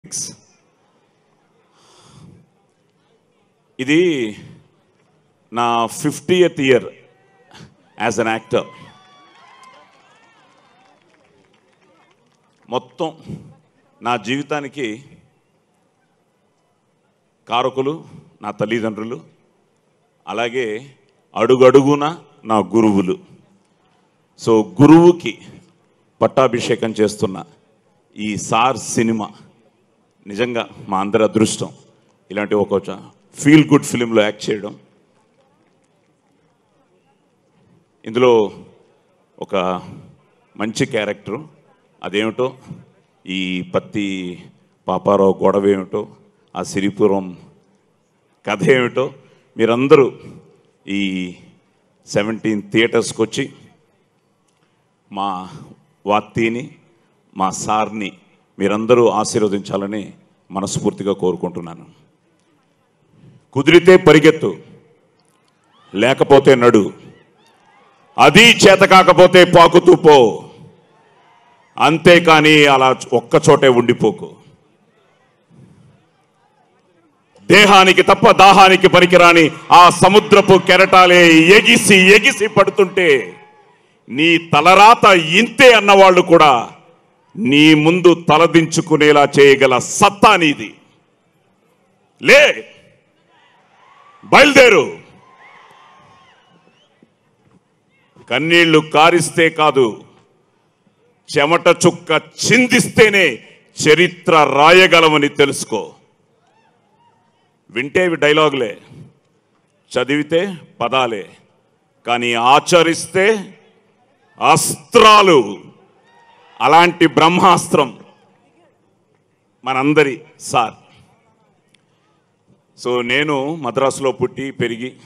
ఇది నా fiftieth year as an actor మొత్తం నా జీవితానికి కారకులు నా తల్లిదండ్రులు అలాగే అడుగడుగున నా గురువులు సో గురువుకి పట్టాభిషేకం చేస్తున్న ఈ సార్ సినిమా నిజంగా మా అందరి అదృష్టం ఇలాంటి ఒక ఫీల్ గుడ్ ఫిలింలో యాక్ట్ చేయడం ఇందులో ఒక మంచి క్యారెక్టరు అదేమిటో ఈ పత్తి పాపారావు గొడవ ఏమిటో ఆ సిరిపురం కథ ఏమిటో మీరందరూ ఈ సెవెంటీన్ థియేటర్స్కి వచ్చి మా వార్తీని మా సార్ని మీరందరూ ఆశీర్వదించాలని మనస్ఫూర్తిగా కోరుకుంటున్నాను కుదిరితే పరిగెత్తు లేకపోతే నడు అది చేత కాకపోతే పాకుతూ పో అంతేకాని అలా ఒక్క చోటే ఉండిపోకు దేహానికి తప్ప దాహానికి పనికిరాని ఆ సముద్రపు కెరటాలే ఎగిసి ఎగిసి పడుతుంటే నీ తలరాత ఇంతే అన్నవాళ్ళు కూడా నీ ముందు తలదించుకునేలా చేయగల సత్తా నీది లే బయలుదేరు కన్నీళ్లు కారిస్తే కాదు చెమట చుక్క చిందిస్తేనే చరిత్ర రాయగలమని తెలుసుకో వింటే ఇవి డైలాగులే చదివితే పదాలే కానీ ఆచరిస్తే అస్త్రాలు అలాంటి బ్రహ్మాస్త్రం మనందరి సార్ సో నేను మద్రాసులో పుట్టి పెరిగి